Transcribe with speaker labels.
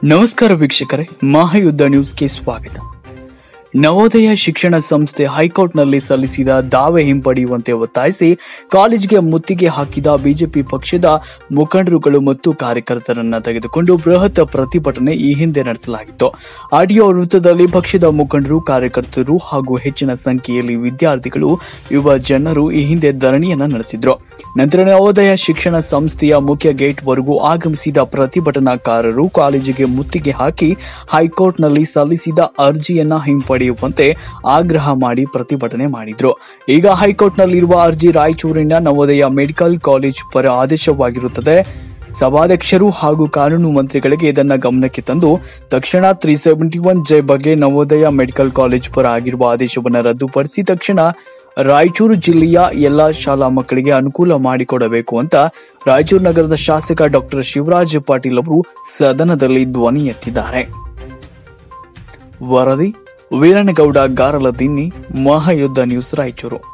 Speaker 1: ನಮಸ್ಕಾರ ವೀಕ್ಷಕರೇ ಮಹಾಯುದ್ಧ ನ್ಯೂಸ್ಗೆ ಸ್ವಾಗತ ನವೋದಯ ಶಿಕ್ಷಣ ಸಂಸ್ಥೆ ಹೈಕೋರ್ಟ್ನಲ್ಲಿ ಸಲ್ಲಿಸಿದ ದಾವೆ ಹಿಂಪಡೆಯುವಂತೆ ಒತ್ತಾಯಿಸಿ ಕಾಲೇಜಿಗೆ ಮುತ್ತಿಗೆ ಹಾಕಿದ ಬಿಜೆಪಿ ಪಕ್ಷದ ಮುಖಂಡರುಗಳು ಮತ್ತು ಕಾರ್ಯಕರ್ತರನ್ನ ತೆಗೆದುಕೊಂಡು ಬೃಹತ್ ಪ್ರತಿಭಟನೆ ಈ ಹಿಂದೆ ನಡೆಸಲಾಗಿತ್ತು ಆಡಿಯೋ ವೃತ್ತದಲ್ಲಿ ಪಕ್ಷದ ಮುಖಂಡರು ಕಾರ್ಯಕರ್ತರು ಹಾಗೂ ಹೆಚ್ಚಿನ ಸಂಖ್ಯೆಯಲ್ಲಿ ವಿದ್ಯಾರ್ಥಿಗಳು ಯುವ ಜನರು ಈ ಹಿಂದೆ ಧರಣಿಯನ್ನ ನಡೆಸಿದ್ರು ನಂತರ ನವೋದಯ ಶಿಕ್ಷಣ ಸಂಸ್ಥೆಯ ಮುಖ್ಯ ಗೇಟ್ ವರೆಗೂ ಆಗಮಿಸಿದ ಪ್ರತಿಭಟನಾಕಾರರು ಕಾಲೇಜಿಗೆ ಮುತ್ತಿಗೆ ಹಾಕಿ ಹೈಕೋರ್ಟ್ನಲ್ಲಿ ಸಲ್ಲಿಸಿದ ಅರ್ಜಿಯನ್ನ ಹಿಂಪಡೆಯುವಂತೆ ಆಗ್ರಹ ಮಾಡಿ ಪ್ರತಿಭಟನೆ ಮಾಡಿದ್ರು ಈಗ ಹೈಕೋರ್ಟ್ನಲ್ಲಿರುವ ಅರ್ಜಿ ರಾಯಚೂರಿನ ನವೋದಯ ಮೆಡಿಕಲ್ ಕಾಲೇಜ್ ಪರ ಆದೇಶವಾಗಿರುತ್ತದೆ ಸಭಾಧ್ಯಕ್ಷರು ಹಾಗೂ ಕಾನೂನು ಮಂತ್ರಿಗಳಿಗೆ ಇದನ್ನ ಗಮನಕ್ಕೆ ತಂದು ತಕ್ಷಣ ತ್ರೀ ಸೆವೆಂಟಿ ಒನ್ ಜೆ ಬಗ್ಗೆ ನವೋದಯ ಮೆಡಿಕಲ್ ಕಾಲೇಜ್ ಪರ ಆಗಿರುವ ಆದೇಶವನ್ನು ರದ್ದುಪಡಿಸಿ ತಕ್ಷಣ ರಾಯಚೂರು ಜಿಲ್ಲೆಯ ಎಲ್ಲಾ ಶಾಲಾ ಮಕ್ಕಳಿಗೆ ಅನುಕೂಲ ಮಾಡಿಕೊಡಬೇಕು ಅಂತ ರಾಯಚೂರು ನಗರದ ಶಾಸಕ ಡಾಕ್ಟರ್ ಶಿವರಾಜ್ ಪಾಟೀಲ್ ಅವರು ಸದನದಲ್ಲಿ ಧ್ವನಿ ಎತ್ತಿದ್ದಾರೆ ವರದಿ ವೀರನಗೌಡ ಗಾರಲದಿನ್ನಿ ಮಹಾಯುದ್ಧ ನ್ಯೂಸ್ ರಾಯಚೂರು